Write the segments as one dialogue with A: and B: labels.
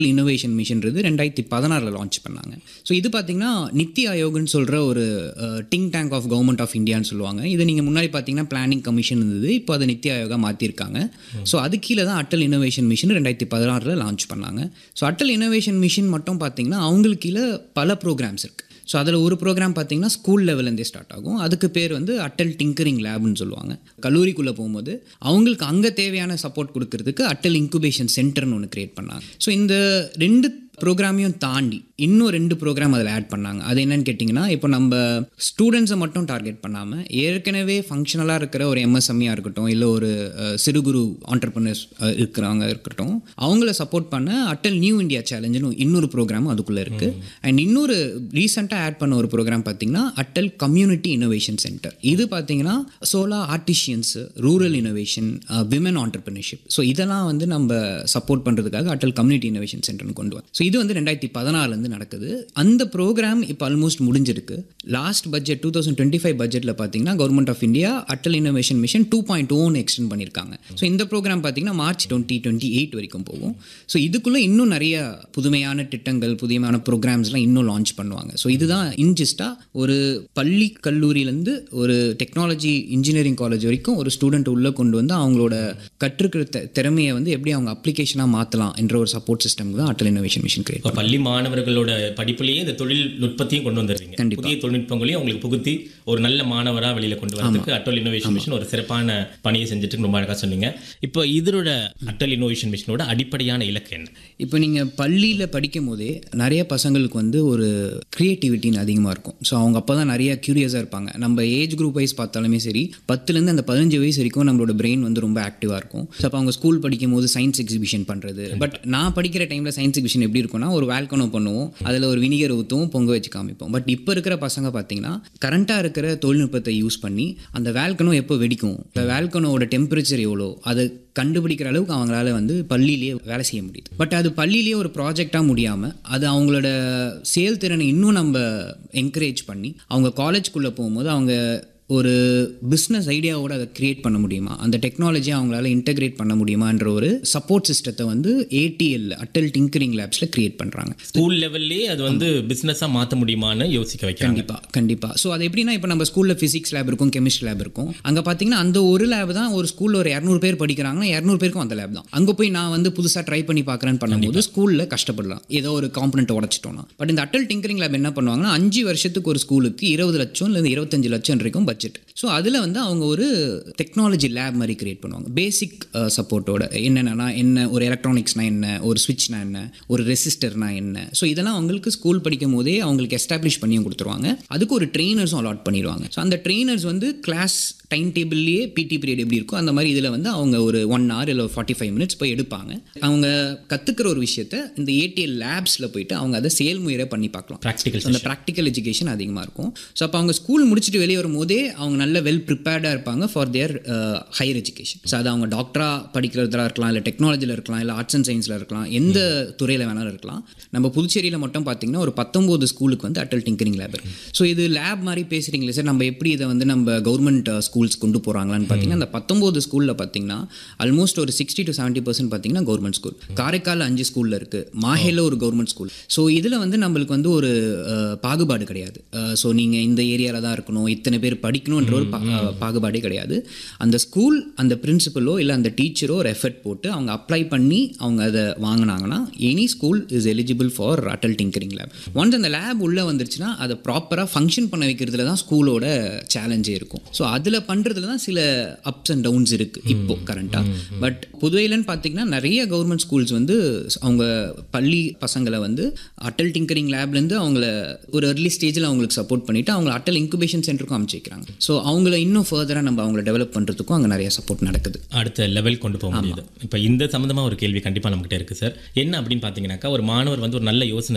A: Innovation மிஷன்றது ரெண்டாயிரத்தி பதினாறில் launch பண்ணாங்க ஸோ இது பார்த்தீங்கன்னா நித்தி ஆயோக்னு சொல்கிற ஒரு think tank of government of இந்தியான்னு சொல்லுவாங்க இது நீங்கள் முன்னாடி பார்த்தீங்கன்னா பிளானிங் கமிஷன் இருந்தது இப்போ அதை நித்தி ஆயோகா மாற்றிருக்காங்க ஸோ அது கீழே தான் அட்டல் இன்னோவேஷன் மிஷன் ரெண்டாயிரத்தி பதினாறில் லான்ச் பண்ணாங்க ஸோ அட்டல் இன்னோவேஷன் மிஷன் மட்டும் பார்த்தீங்கன்னா அவங்களுக்கு கீழே பல ப்ரோக்ராம்ஸ் இருக்குது ஸோ அதில் ஒரு ப்ரோக்ராம் பார்த்தீங்கன்னா ஸ்கூல் லெவல்லேருந்தே ஸ்டார்ட் ஆகும் அதுக்கு பேர் வந்து அட்டல் டிங்கரிங் லேப்னு சொல்லுவாங்க கல்லூரிக்குள்ளே போகும்போது அவங்களுக்கு அங்கே தேவையான சப்போர்ட் கொடுக்கறதுக்கு அட்டல் இன்குபேஷன் சென்டர்னு ஒன்று கிரியேட் பண்ணாங்க ஸோ இந்த ரெண்டு ப்ரோக்ராமையும் தாண்டி இன்னும் ரெண்டு ப்ரோக்ராம் அதில் ஆட் பண்ணாங்க அது என்னன்னு கேட்டிங்கன்னா இப்போ நம்ம ஸ்டூடெண்ட்ஸை மட்டும் டார்கெட் பண்ணாமல் ஏற்கனவே ஃபங்க்ஷனலாக இருக்கிற ஒரு எம்எஸ்எம்இயாக இருக்கட்டும் இல்லை ஒரு அஹ், சிறு குறு ஆண்டர்பனர்ஸ் இருக்கிறவங்க இருக்கட்டும் அவங்கள சப்போர்ட் பண்ண அட்டல் நியூ இந்தியா சேலஞ்சுன்னு இன்னொரு ப்ரோக்ராம் அதுக்குள்ளே இருக்குது அண்ட் இன்னொரு ரீசெண்டாக ஆட் பண்ண ஒரு ப்ரோக்ராம் பார்த்தீங்கன்னா அட்டல் கம்யூனிட்டி இன்னோவேஷன் சென்டர் இது பார்த்தீங்கன்னா solar artisans rural innovation women entrepreneurship so இதெல்லாம் வந்து நம்ம சப்போர்ட் பண்ணுறதுக்காக அட்டல் கம்யூனிட்டி இன்னோவேஷன் சென்டர்னு கொண்டு வரோம் ஸோ இது வந்து ரெண்டாயிரத்தி பதினாறுலேருந்து நடக்குது அந்த ப்ரோக்ராம் இப்போ ஆல்மோஸ்ட் முடிஞ்சிருக்கு last budget two thousand twenty five பட்ஜெட்டில் பார்த்தீங்கன்னா government of India Atal innovation mission two point one extend பண்ணியிருக்காங்க ஸோ இந்த ப்ரோக்ராம் பார்த்தீங்கன்னா மார்ச் டுவெண்ட்டி டுவெண்ட்டி எயிட் வரைக்கும் போகும் ஸோ இதுக்குள்ளே இன்னும் நிறைய புதுமையான திட்டங்கள் புதுமையான ப்ரோக்ராம்ஸ்லாம் இன்னும் லான்ச் பண்ணுவாங்க ஸோ இதுதான் இன்ஜிஸ்டாக ஒரு பள்ளி கல்லூரியிலேருந்து ஒரு டெக்னாலஜி இன்ஜினியரிங் காலேஜ் வரைக்கும் ஒரு ஸ்டூடெண்ட் உள்ளே கொண்டு வந்து அவங்களோட கற்றுக்கிற தெ- திறமையை வந்து எப்படி அவங்க அப்ளிகேஷனாக மாற்றலாம் என்ற ஒரு சப்போர்ட் சிஸ்டம் தான் அட்டல் இன்னோவேஷன் மிஷன் கிரியேட்
B: இப்போ பள்ளி மாணவர்களோட படிப்புலேயே இந்த தொழில்நுட்பத்தையும் கொண்டு வந்துடுறீங்க
A: கண்டிப்பா.
B: புதிய தொழில்நுட்பங்களையும் அவங்களுக்கு புகுத்தி ஒரு நல்ல மாணவராக வெளியில கொண்டு வரதுக்கு அட்டல் இன்னோவேஷன் மிஷன் ஒரு சிறப்பான பணியை செஞ்சுட்டு ரொம்ப அழகா சொன்னீங்க இப்போ இதோட அட்டல் இன்னோவேஷன் மிஷனோட அடிப்படையான இலக்கு என்ன
A: இப்போ நீங்கள் பள்ளியில் படிக்கும் போதே நிறைய பசங்களுக்கு வந்து ஒரு க்ரியேட்டிவிட்டின்னு அதிகமாக இருக்கும் ஸோ அவங்க அப்போ தான் நிறைய க்யூரியஸாக இருப்பாங்க நம்ம ஏஜ் குரூப் வைஸ் பார்த்தாலுமே சரி பத்துலேருந்து அந்த பதினஞ்சு வயசு வரைக்கும் நம்மளோட பிரெயின் வந்து ரொம்ப ஆக்டிவாக இருக்கும் ஸோ அப்போ அவங்க ஸ்கூல் படிக்கும் போது சயின்ஸ் எக்ஸிபிஷன் பண்ணுறது பட் நான் படிக்கிற டைமில் சயின்ஸ் எக்ஸிபிஷன் எப்படி இருக்கும்னா ஒரு வேல்கனோ பண்ணுவோம் அதில் ஒரு வினிகர் ஊற்றுவோம் பொங்க வச்சு காமிப்போம் பட் இப்போ இருக்கிற பசங்க பார்த்தீங்கன்னா கரண்ட்டாக இருக்கிற தொழில்நுட்பத்தை யூஸ் பண்ணி அந்த வேல்கனோ எப்போ வெடிக்கும் இந்த வேல்கனோட டெம்பரேச்சர் எவ்வளோ அதை கண்டுபிடிக்கிற அளவுக்கு அவங்களால வந்து பள்ளியிலேயே வேலை செய்ய முடியுது பட் அது பள்ளியிலேயே ஒரு ப்ராஜெக்டாக முடியாமல் அது அவங்களோட செயல்திறனை இன்னும் நம்ம என்கரேஜ் பண்ணி அவங்க காலேஜ்குள்ளே போகும்போது அவங்க ஒரு பிஸ்னஸ் ஐடியாவோட அதை கிரியேட் பண்ண முடியுமா அந்த டெக்னாலஜியை அவங்களால இன்டகிரேட் பண்ண முடியுமான்ற ஒரு சப்போர்ட் சிஸ்டத்தை வந்து ஏடிஎல் அட்டல் டிங்கரிங் லேப்ஸில் கிரியேட் பண்ணுறாங்க
B: ஸ்கூல் லெவல்லே அது வந்து பிசினஸா மாத்த முடியுமான்னு யோசிக்க வைக்கிறாங்க
A: கண்டிப்பா கண்டிப்பா ஸோ அது எப்படின்னா இப்போ நம்ம ஸ்கூல்ல ஃபிசிக்ஸ் லேப் இருக்கும் கெமிஸ்ட்ரி லேப் இருக்கும் அங்க பாத்தீங்கன்னா அந்த ஒரு லேப் தான் ஒரு ஸ்கூல்ல ஒரு இரநூறு பேர் படிக்கிறாங்கன்னா இரநூறு பேருக்கும் அந்த லேப் தான் அங்க போய் நான் வந்து புதுசா ட்ரை பண்ணி பார்க்கறேன்னு பண்ணும்போது ஸ்கூல்ல கஷ்டப்படலாம் ஏதோ ஒரு காம்பனண்ட் உடச்சிட்டோம்னா பட் இந்த அட்டல் டிங்கரிங் லேப் என்ன பண்ணுவாங்கன்னா அஞ்சு வருஷத்துக்கு ஒரு ஸ்கூலுக்கு இருபது லட்சம் இல்லை இருபத்தஞ்சு லட்சம் வரைக்கும் பட்ஜெட் ஸோ அதில் வந்து அவங்க ஒரு டெக்னாலஜி லேப் மாதிரி கிரியேட் பண்ணுவாங்க பேசிக் சப்போர்ட்டோட என்னென்னா என்ன ஒரு எலக்ட்ரானிக்ஸ்னா என்ன ஒரு ஸ்விட்ச்னா என்ன ஒரு ரெசிஸ்டர்னா என்ன ஸோ இதெல்லாம் அவங்களுக்கு ஸ்கூல் படிக்கும் போதே அவங்களுக்கு எஸ்டாப்ளிஷ் பண்ணியும் கொடுத்துருவாங்க அதுக்கு ஒரு ட்ரெயினர்ஸும் அலாட் பண்ணிடுவாங்க ஸோ அந்த ட்ரெயினர்ஸ் வந்து கிளாஸ் டைம் டேபிள்லேயே பிடி பீரியட் எப்படி இருக்கும் அந்த மாதிரி இதில் வந்து அவங்க ஒரு ஒன் ஹவர் இல்லை ஃபார்ட்டி ஃபைவ் மினிட்ஸ் போய் எடுப்பாங்க அவங்க கற்றுக்கிற ஒரு விஷயத்த இந்த ஏடிஎல் லேப்ஸில் போயிட்டு அவங்க அதை செயல்முறை பண்ணி பார்க்கலாம்
B: ப்ராக்டிக்கல்
A: அந்த ப்ராக்டிக்கல் எஜுகேஷன் அதிகமாக இருக்கும் ஸோ அப்போ அவங்க ஸ்கூல் முடிச்சுட்டு வெளியே வரும்போதே அவங்க நல்ல வெல் ப்ரிப்பேர்டாக இருப்பாங்க for their higher education so அது அவங்க டாக்டராக படிக்கிறதா இருக்கலாம் இல்லை டெக்னாலஜியில் இருக்கலாம் இல்லை ஆர்ட்ஸ் அண்ட் சயின்ஸில் இருக்கலாம் எந்த துறையில் வேணாலும் இருக்கலாம் நம்ம புதுச்சேரியில் மட்டும் பார்த்தீங்கன்னா ஒரு பத்தொம்போது ஸ்கூலுக்கு வந்து அட்டல் டிங்கரிங் லேப் இருக்கு ஸோ இது லேப் மாதிரி பேசுகிறீங்களே சார் நம்ம எப்படி இதை வந்து நம்ம கவர்மெண்ட் ஸ்கூல்ஸ் கொண்டு போகிறாங்களான்னு பார்த்தீங்கன்னா அந்த பத்தொம்போது ஸ்கூலில் பார்த்தீங்கன்னா ஆல்மோஸ்ட் ஒரு சிக்ஸ்டி டு செவன்ட்டி பர்சன்ட் பார்த்தீங்கன்னா கவர்மெண்ட் ஸ்கூல் காரைக்கால் அஞ்சு ஸ்கூலில் இருக்குது மாஹேல ஒரு கவர்மெண்ட் ஸ்கூல் ஸோ இதில் வந்து நம்மளுக்கு வந்து ஒரு அஹ், பாகுபாடு கிடையாது ஸோ நீங்கள் இந்த ஏரியாவில் தான் இருக்கணும் இத்தனை பேர் படிக்கணுன்ற ஒரு பா- அஹ், பாகுபாடே கிடையாது அந்த ஸ்கூல் அந்த பிரின்சிபலோ இல்லை அந்த டீச்சரோ ஒரு எஃபர்ட் போட்டு அவங்க அப்ளை பண்ணி அவங்க அதை வாங்கினாங்கன்னா any school is eligible for Atal tinkering lab once அந்த லேப் உள்ளே வந்துருச்சுன்னா அதை ப்ராப்பராக ஃபங்க்ஷன் பண்ண வைக்கிறதுல தான் ஸ்கூலோட சேலஞ்சே இருக்கும் ஸோ அதில் பண்ணுறதுல தான் சில அப்ஸ் அண்ட் டவுன்ஸ் இருக்குது இப்போ கரண்ட்டாக பட் புதுவையிலன்னு பார்த்தீங்கன்னா நிறைய கவர்மெண்ட் ஸ்கூல்ஸ் வந்து அவங்க பள்ளி பசங்களை வந்து அட்டல் டிங்கரிங் லேப்லேருந்து அவங்கள ஒரு early ஸ்டேஜில் அவங்களுக்கு சப்போர்ட் பண்ணிவிட்டு அவங்கள அட்டல் இன்குபேஷன் சென்டருக்கும் அமைச்சு வைக்கிறாங்க ஸோ அவங்கள இன்னும் ஃபர்தராக நம்ம அவங்கள டெவலப் பண்ணுறதுக்கும் அங்கே நிறைய சப்போர்ட் நடக்குது
B: அடுத்த லெவல் கொண்டு போக முடியுது இப்போ இந்த சம்மந்தமாக ஒரு கேள்வி கண்டிப்பாக நம்மகிட்ட இருக்குது சார் என்ன அப்படின்னு பார்த்தீங்கன்னாக்கா ஒரு மாணவர் வந்து ஒரு நல்ல யோசனை இருக்குது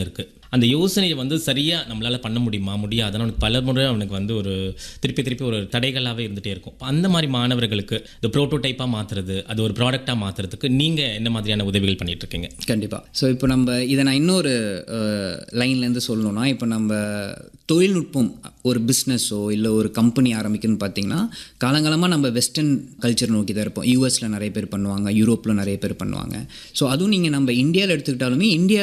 B: அந்த யோசனையை வந்து சரியாக நம்மளால் பண்ண முடியுமா முடியாதுன்னு அவனுக்கு பல முறை அவனுக்கு வந்து ஒரு திருப்பி திருப்பி ஒரு தடைகளாகவே இருந்துகிட்டே இருக்கும் அப்ப அந்த மாதிரி மாணவர்களுக்கு இந்த ப்ரோட்டோடைப்பாக மாற்றுறது அது ஒரு ப்ராடக்டாக மாற்றுறதுக்கு நீங்கள் என்ன மாதிரியான உதவிகள் பண்ணிட்டு இருக்கீங்க
A: கண்டிப்பாக ஸோ இப்போ நம்ம இதை நான் இன்னொரு லைன்லேருந்து சொல்லணும்னா இப்போ நம்ம தொழில்நுட்பம் ஒரு பிஸ்னஸோ இல்லை ஒரு கம்பெனி ஆரம்பிக்கணும்னு பார்த்தீங்கன்னா காலங்காலமாக நம்ம வெஸ்டர்ன் கல்ச்சர் நோக்கி தான் இருப்போம் யூஎஸில் நிறைய பேர் பண்ணுவாங்க யூரோப்பில் நிறைய பேர் பண்ணுவாங்க ஸோ அதுவும் நீங்கள் நம்ம இந்தியாவில் எடுத்துக்கிட்டாலுமே இந்தியா